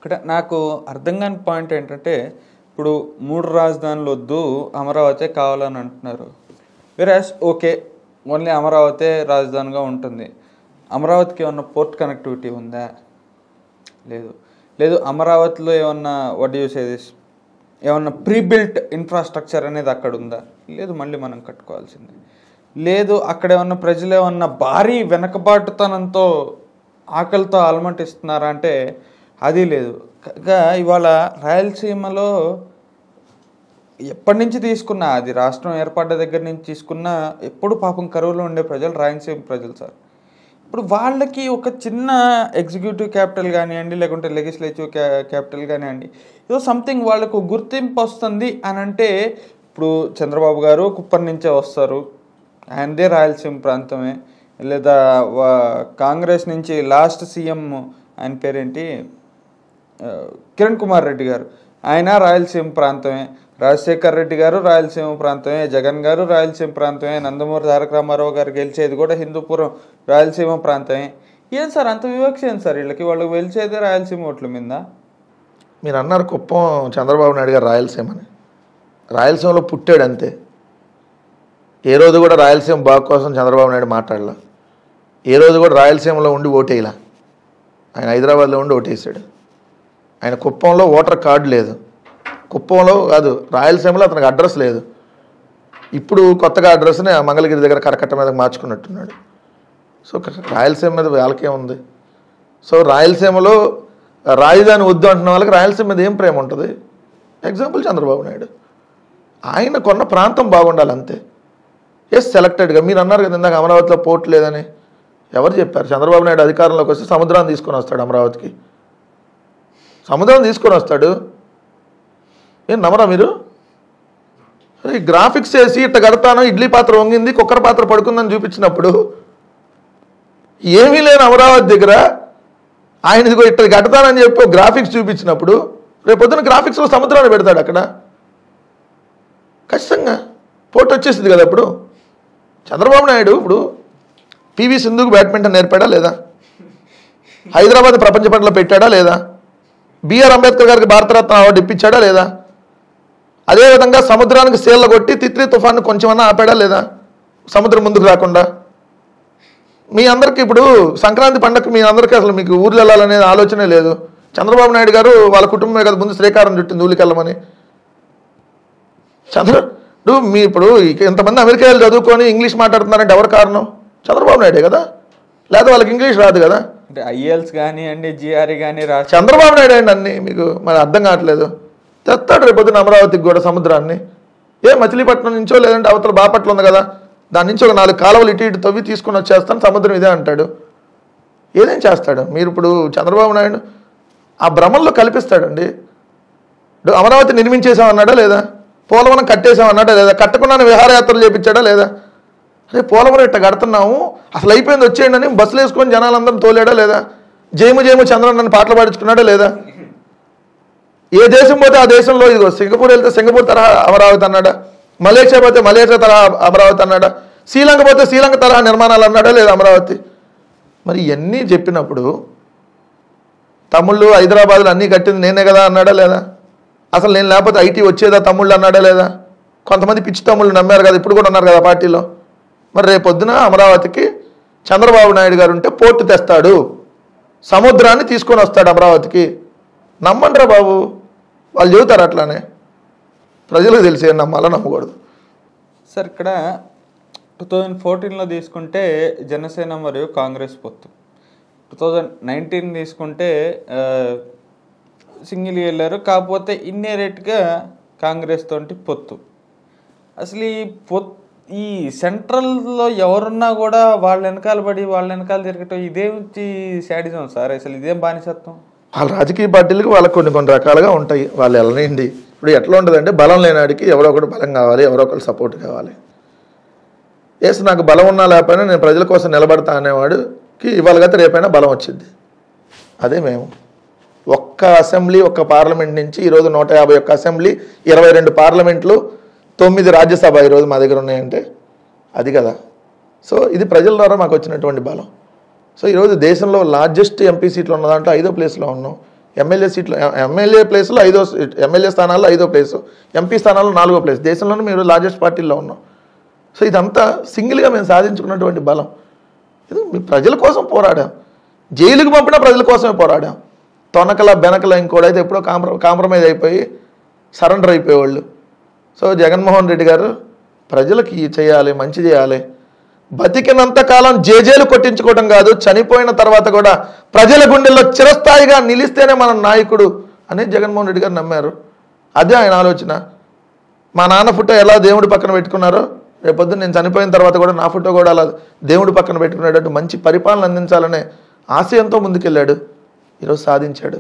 ఇక్కడ నాకు అర్థం కాని పాయింట్ ఏంటంటే ఇప్పుడు మూడు రాజధానులు వద్దు అమరావతి కావాలని అంటున్నారు వెరాస్ ఓకే ఓన్లీ అమరావతి రాజధానిగా ఉంటుంది అమరావతికి ఏమన్నా పోర్ట్ కనెక్టివిటీ ఉందా లేదు లేదు అమరావతిలో ఏమన్నా వడ్ యూసేది ఏమన్నా ప్రీ బిల్ట్ ఇన్ఫ్రాస్ట్రక్చర్ అనేది అక్కడ ఉందా లేదు మళ్ళీ మనం కట్టుకోవాల్సిందే లేదు అక్కడ ఏమన్నా ప్రజలు ఏమన్నా భారీ వెనకబాటుతనంతో ఆకలితో అలమటిస్తున్నారా అంటే అది లేదు కాగా ఇవాళ రాయలసీమలో ఎప్పటి నుంచి తీసుకున్నా అది రాష్ట్రం ఏర్పడ్డ దగ్గర నుంచి తీసుకున్న ఎప్పుడు పాపం కరువులో ఉండే ప్రజలు రాయలసీమ ప్రజలు సార్ ఇప్పుడు వాళ్ళకి ఒక చిన్న ఎగ్జిక్యూటివ్ క్యాపిటల్ కానివ్వండి లేకుంటే లెజిస్లేటివ్ క్యాపిటల్ కానివ్వండి ఏదో సంథింగ్ వాళ్ళకు గుర్తింపు వస్తుంది అని అంటే ఇప్పుడు చంద్రబాబు గారు కుప్పం నుంచే వస్తారు ఆయనదే రాయలసీమ ప్రాంతమే లేదా వా- కాంగ్రెస్ నుంచి లాస్ట్ సీఎం ఆయన పేరేంటి ఆ, కిరణ్ కుమార్ రెడ్డి గారు ఆయన రాయలసీమ ప్రాంతమే రాజశేఖర్ రెడ్డి గారు రాయలసీమ ప్రాంతమే జగన్ గారు రాయలసీమ ప్రాంతమే నందమూరి తారక రామారావు గారు గెలిచేది కూడా హిందూపురం రాయలసీమ ప్రాంతమే ఏం సార్ అంత వివక్ష ఏం సార్ వీళ్ళకి వాళ్ళు గెలిచేదే రాయలసీమ ఓట్ల మీద మీరు అన్నారు కుప్పం చంద్రబాబు నాయుడు గారు రాయలసీమని రాయలసీమలో పుట్టాడు అంతే ఏ రోజు కూడా రాయలసీమ బాగు కోసం చంద్రబాబు నాయుడు మాట్లాడలా ఏ రోజు కూడా రాయలసీమలో ఉండి ఓటేయలా ఆయన హైదరాబాద్లో ఉండి ఓటేసాడు ఆయన కుప్పంలో ఓటర్ కార్డు లేదు కుప్పంలో కాదు రాయలసీమలో అతనికి అడ్రస్ లేదు ఇప్పుడు కొత్తగా అడ్రస్ని ఆ మంగళగిరి దగ్గర కరకట్ట మీద మార్చుకున్నట్టున్నాడు సో రాయలసీమ మీద వాళ్ళకే ఉంది సో రాయలసీమలో రాజధాని వద్దు అంటున్న వాళ్ళకి రాయలసీమ మీద ఏం ప్రేమ ఉంటుంది ఎగ్జాంపుల్ చంద్రబాబు నాయుడు ఆయన కొన్న ప్రాంతం బాగుండాలి అంతే ఎస్ సెలెక్టెడ్గా మీరు అన్నారు కదా ఇందాక అమరావతిలో పోర్ట్ లేదని ఎవరు చెప్పారు చంద్రబాబు నాయుడు అధికారంలోకి వస్తే సముద్రాన్ని తీసుకొని వస్తాడు అమరావతికి సముద్రం తీసుకొని వస్తాడు ఏం నమ్మరా మీరు ఈ గ్రాఫిక్స్ వేసి ఇట్ట కడతాను ఇడ్లీ పాత్ర వంగింది కుక్కర్ పాత్ర పడుకుందని చూపించినప్పుడు ఏమీ లేని అమరావతి దగ్గర ఆయన ఇదిగో ఇట్ట కడతానని చెప్పి ఒక గ్రాఫిక్స్ చూపించినప్పుడు రేపు పొద్దున గ్రాఫిక్స్లో సముద్రాన్ని పెడతాడు అక్కడ ఖచ్చితంగా పోటీ వచ్చేసింది కదా ఇప్పుడు చంద్రబాబు నాయుడు ఇప్పుడు పివి సింధుకు బ్యాడ్మింటన్ నేర్పాడా లేదా హైదరాబాద్ ప్రపంచ పటంలో పెట్టాడా లేదా బిఆర్ అంబేద్కర్ గారికి భారతరత్న అవార్డు ఇప్పించాడా లేదా అదేవిధంగా సముద్రానికి సేళ్ళ కొట్టి తిత్లీ తుఫాను కొంచెమన్నా ఆపాడా లేదా సముద్రం ముందుకు రాకుండా మీ అందరికి ఇప్పుడు సంక్రాంతి పండగకి మీ అందరికీ అసలు మీకు ఊర్లు వెళ్ళాలనే ఆలోచనే లేదు చంద్రబాబు నాయుడు గారు వాళ్ళ కుటుంబమే కదా ముందు శ్రీకారం చుట్టింది ఊరికి వెళ్ళమని చంద్ర ఇప్పుడు మీ ఇప్పుడు ఇక ఇంతమంది అమెరికా వెళ్ళి చదువుకొని ఇంగ్లీష్ మాట్లాడుతున్నారంటే ఎవరు కారణం చంద్రబాబు నాయుడే కదా లేదా వాళ్ళకి ఇంగ్లీష్ రాదు కదా అంటే ఐఎల్స్ కానివ్వండి జిఆర్ఈ కానీ రాష్ట్ర చంద్రబాబు నాయుడు అండి అన్ని మీకు మరి అర్థం కావట్లేదు తెస్తాడు రేపు పొద్దున అమరావతికి కూడా సముద్రాన్ని ఏ మచిలీపట్నం నుంచో లేదంటే అవతల బాపట్ల ఉంది కదా దాని నుంచి ఒక నాలుగు కాలువలు ఇటు ఇటు తవ్వి తీసుకొని వచ్చేస్తాను సముద్రం ఇదే అంటాడు ఏదేం చేస్తాడు మీరు ఇప్పుడు చంద్రబాబు నాయుడు ఆ భ్రమంలో కల్పిస్తాడండి ఇప్పుడు అమరావతి నిర్మించేసామన్నాడా లేదా పోలవరం కట్టేసామన్నాడా లేదా కట్టకుండానే విహారయాత్రలు చేపించాడా లేదా అరే పోలవరం ఇట్ట కడుతున్నాము అసలు అయిపోయింది వచ్చేయండి అని బస్సులు వేసుకొని జనాలందరం తోలాడా లేదా జేము జేము చంద్రన్ నన్ను పాటలు పాడించుకున్నాడా లేదా ఏ దేశం పోతే ఆ దేశంలో ఇదిగో సింగపూర్ వెళ్తే సింగపూర్ తరహా అమరావతి అన్నాడా మలేషియా పోతే మలేషియా తరహా అమరావతి అన్నాడా శ్రీలంక పోతే శ్రీలంక తరహా నిర్మాణాలు అన్నాడా లేదా అమరావతి మరి ఇవన్నీ చెప్పినప్పుడు తమ్ముళ్ళు హైదరాబాద్లో అన్నీ కట్టింది నేనే కదా అన్నాడా లేదా అసలు నేను లేకపోతే ఐటీ వచ్చేదా తమ్ముళ్ళు అన్నాడా లేదా కొంతమంది పిచ్చి తమ్ముళ్ళు నమ్మారు కదా ఇప్పుడు కూడా ఉన్నారు కదా పార్టీలో మరి రేపు పొద్దున అమరావతికి చంద్రబాబు నాయుడు గారు ఉంటే పోర్టు తెస్తాడు సముద్రాన్ని తీసుకొని వస్తాడు అమరావతికి నమ్మండ్రా బాబు వాళ్ళు చెబుతారు అట్లానే ప్రజలకు తెలిసి ఏం నమ్మాలో నమ్మకూడదు సార్ ఇక్కడ టూ థౌజండ్ ఫోర్టీన్లో తీసుకుంటే జనసేన మరియు కాంగ్రెస్ పొత్తు టూ థౌజండ్ నైన్టీన్ తీసుకుంటే ఆ, సింగిల్ వెళ్ళారు కాకపోతే ఇన్నేరేట్గా కాంగ్రెస్ తోటి పొత్తు అసలు ఈ పొత్ ఈ సెంట్రల్లో ఎవరున్నా కూడా వాళ్ళ వెనకాల పడి వాళ్ళ వెనకాల తిరగటం ఇదేం శాడిజం సార్ అసలు ఇదేం బానిసత్వం వాళ్ళ రాజకీయ పార్టీలకు వాళ్ళకి కొన్ని కొన్ని రకాలుగా ఉంటాయి వాళ్ళు వెళ్ళనిండి ఇప్పుడు ఎట్లా ఉంటుందంటే బలం లేనాడికి ఎవరో ఒకటి బలం కావాలి ఎవరో ఒకరు సపోర్ట్ కావాలి ఎస్ నాకు బలం ఉన్నా లేకపోయినా నేను ప్రజల కోసం నిలబడతా అనేవాడుకి ఇవాళ గత రేపైనా బలం వచ్చింది అదే మేము ఒక్క అసెంబ్లీ ఒక్క పార్లమెంట్ నుంచి ఈరోజు నూట యాభై ఒక్క అసెంబ్లీ ఇరవై రెండు పార్లమెంట్లు తొమ్మిది రాజ్యసభ ఈరోజు మా దగ్గర ఉన్నాయంటే అది కదా సో ఇది ప్రజల ద్వారా మాకు వచ్చినటువంటి బలం సో ఈరోజు దేశంలో లార్జెస్ట్ ఎంపీ సీట్లు ఉన్న దాంట్లో ఐదో ప్లేస్లో ఉన్నాం ఎమ్మెల్యే సీట్లు ఎమ్మెల్యే ప్లేస్లో ఐదో సీట్ ఎమ్మెల్యే స్థానాల్లో ఐదో ప్లేసు ఎంపీ స్థానాల్లో నాలుగో ప్లేస్ దేశంలోనే మీరు లార్జెస్ట్ పార్టీల్లో ఉన్నాం సో ఇదంతా సింగిల్గా మేము సాధించుకున్నటువంటి బలం ఇది మీ ప్రజల కోసం పోరాడాం జైలుకు పంపినా ప్రజల కోసమే పోరాడాం తొనకల బెనకల ఇంకోడైతే ఎప్పుడో కాంప్ర కాంప్రమైజ్ అయిపోయి సరెండర్ అయిపోయేవాళ్ళు సో జగన్మోహన్ రెడ్డి గారు ప్రజలకి చేయాలి మంచి చేయాలి బతికినంత కాలం జేజేలు కొట్టించుకోవడం కాదు చనిపోయిన తర్వాత కూడా ప్రజల గుండెల్లో చిరస్థాయిగా నిలిస్తేనే మన నాయకుడు అని జగన్మోహన్ రెడ్డి గారు నమ్మారు అదే ఆయన ఆలోచన మా నాన్న ఫోటో ఎలా దేవుడి పక్కన పెట్టుకున్నారో రేపొద్దు నేను చనిపోయిన తర్వాత కూడా నా ఫోటో కూడా అలా దేవుడి పక్కన పెట్టుకునేటట్టు మంచి పరిపాలన అందించాలనే ఆశయంతో ముందుకెళ్ళాడు ఈరోజు సాధించాడు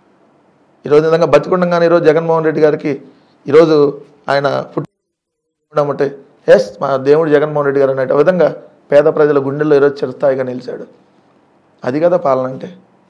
ఈరోజు నిజంగా బతికుండగానే ఈరోజు జగన్మోహన్ రెడ్డి గారికి ఈరోజు ఆయన పుట్టినమంటే ఎస్ మా దేవుడు జగన్మోహన్ రెడ్డి గారు అనే విధంగా పేద ప్రజల గుండెల్లో ఈరోజు చిరస్థాయిగా నిలిచాడు అది కదా పాలన అంటే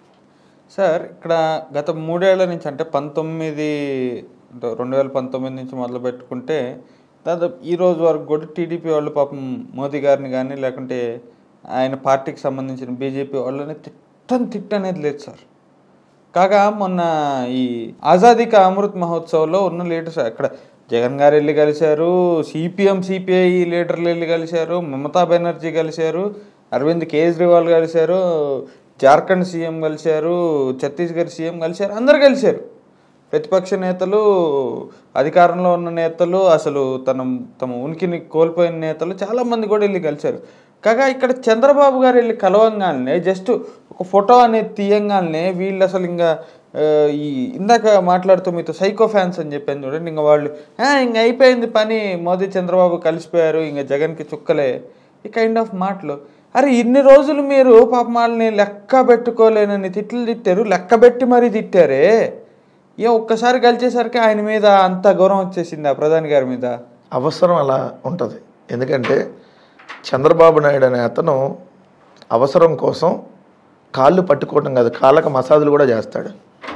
సార్ ఇక్కడ గత మూడేళ్ల నుంచి అంటే పంతొమ్మిది అంటే రెండు వేల పంతొమ్మిది నుంచి మొదలు పెట్టుకుంటే దాదాపు ఈ రోజు వరకు కూడా టీడీపీ వాళ్ళు పాపం మోదీ గారిని కానీ లేకుంటే ఆయన పార్టీకి సంబంధించిన బీజేపీ వాళ్ళని తిట్టని తిట్టు అనేది లేదు సార్ కాగా మొన్న ఈ ఆజాదీ కా అమృత్ మహోత్సవ్లో ఉన్న లీడర్స్ అక్కడ జగన్ గారు వెళ్ళి కలిశారు సిపిఎం సిపిఐ లీడర్లు వెళ్ళి కలిశారు మమతా బెనర్జీ కలిశారు అరవింద్ కేజ్రీవాల్ కలిశారు జార్ఖండ్ సీఎం కలిశారు ఛత్తీస్గఢ్ సీఎం కలిశారు అందరు కలిశారు ప్రతిపక్ష నేతలు అధికారంలో ఉన్న నేతలు అసలు తన తమ ఉనికిని కోల్పోయిన నేతలు చాలామంది కూడా వెళ్ళి కలిశారు కాగా ఇక్కడ చంద్రబాబు గారు వెళ్ళి కలవంగానే జస్ట్ ఒక ఫోటో అనేది తీయంగానే వీళ్ళు అసలు ఇంకా ఆ, ఈ ఇందాక మాట్లాడుతూ మీతో సైకో ఫ్యాన్స్ అని చెప్పాను చూడండి ఇంకా వాళ్ళు "ఆ, ఇంక అయిపోయింది పని మోదీ చంద్రబాబు కలిసిపోయారు ఇంకా జగన్కి చుక్కలే ఈ కైండ్ ఆఫ్ మాటలు అరే ఇన్ని రోజులు మీరు పాప వాళ్ళని లెక్క పెట్టుకోలేనని తిట్లు తిట్టారు లెక్క పెట్టి మరీ తిట్టారే ఏ ఒక్కసారి కలిసేసరికి ఆయన మీద అంత గౌరవం వచ్చేసింది ఆ ప్రధాని గారి మీద అవసరం అలా ఉంటుంది ఎందుకంటే చంద్రబాబు నాయుడు అనే అతను అవసరం కోసం కాళ్ళు పట్టుకోవటం కాదు కాళ్ళకు మసాజులు కూడా చేస్తాడు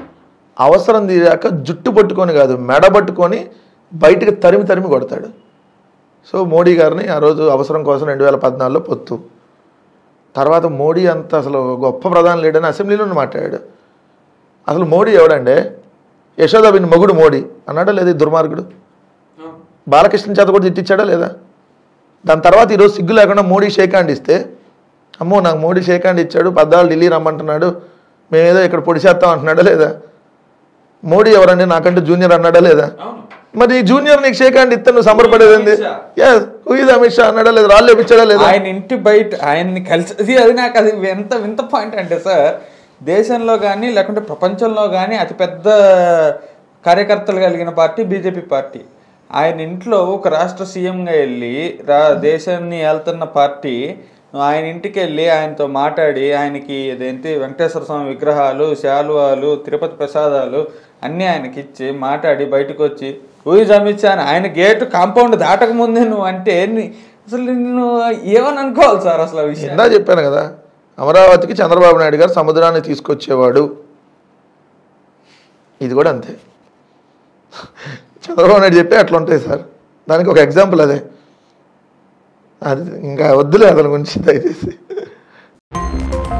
అవసరం తీరాక జుట్టు పట్టుకొని కాదు మెడ పట్టుకొని బయటికి తరిమి తరిమి కొడతాడు సో మోడీ గారిని ఆ రోజు అవసరం కోసం రెండు వేల పద్నాలుగులో పొత్తు తర్వాత మోడీ అంత అసలు గొప్ప ప్రధాని లేడని అసెంబ్లీలో మాట్లాడాడు అసలు మోడీ ఎవడంటే యశోదాబిన్ మొగుడు మోడీ అన్నాడా లేదా ఈ దుర్మార్గుడు బాలకృష్ణ చేత కూడా తిట్టించాడా లేదా దాని తర్వాత ఈరోజు సిగ్గు లేకుండా మోడీ షేక్ హ్యాండ్ ఇస్తే అమ్మో నాకు మోడీ షేక్ హ్యాండ్ ఇచ్చాడు పద్దాలు ఢిల్లీ రమ్మంటున్నాడు మేమేదో ఇక్కడ పొడి చేస్తాం అంటున్నాడా లేదా మోడీ ఎవరండి నాకంటే జూనియర్ అన్నాడా లేదా మరి ఈ జూనియర్ నీకు షేక్ హ్యాండ్ ఇస్తే నువ్వు సంబరపడేది ఎస్ హూ ఇది అమిత్ షా అన్నాడా లేదా రాళ్ళు వేపించాడా లేదా ఆయన ఇంటి బయట ఆయన్ని కలిసి అది అది నాకు అది ఎంత వింత పాయింట్ అంటే సార్ దేశంలో కానీ లేకుంటే ప్రపంచంలో కానీ అతిపెద్ద కార్యకర్తలు కలిగిన పార్టీ బీజేపీ పార్టీ ఆయన ఇంట్లో ఒక రాష్ట్ర సీఎంగా వెళ్ళి రా దేశాన్ని వెళ్తున్న పార్టీ నువ్వు ఆయన ఇంటికి వెళ్ళి ఆయనతో మాట్లాడి ఆయనకి అదేంటి వెంకటేశ్వర స్వామి విగ్రహాలు శాలువాలు తిరుపతి ప్రసాదాలు అన్నీ ఆయనకి ఇచ్చి మాట్లాడి బయటకు వచ్చి ఊజ్ అమిత్ షా అని ఆయన గేటు కాంపౌండ్ దాటక ముందే నువ్వు అంటే నీ- అసలు నిన్ను ఏమని అనుకోవాలి సార్ అసలు ఆ విషయం ఇందా చెప్పాను కదా అమరావతికి చంద్రబాబు నాయుడు గారు సముద్రాన్ని తీసుకొచ్చేవాడు ఇది కూడా అంతే చంద్రబాబు నాయుడు చెప్పి అట్లా ఉంటాయి సార్ దానికి ఒక ఎగ్జాంపుల్ అదే అది ఇంకా వద్దులే అతని గురించి దయచేసి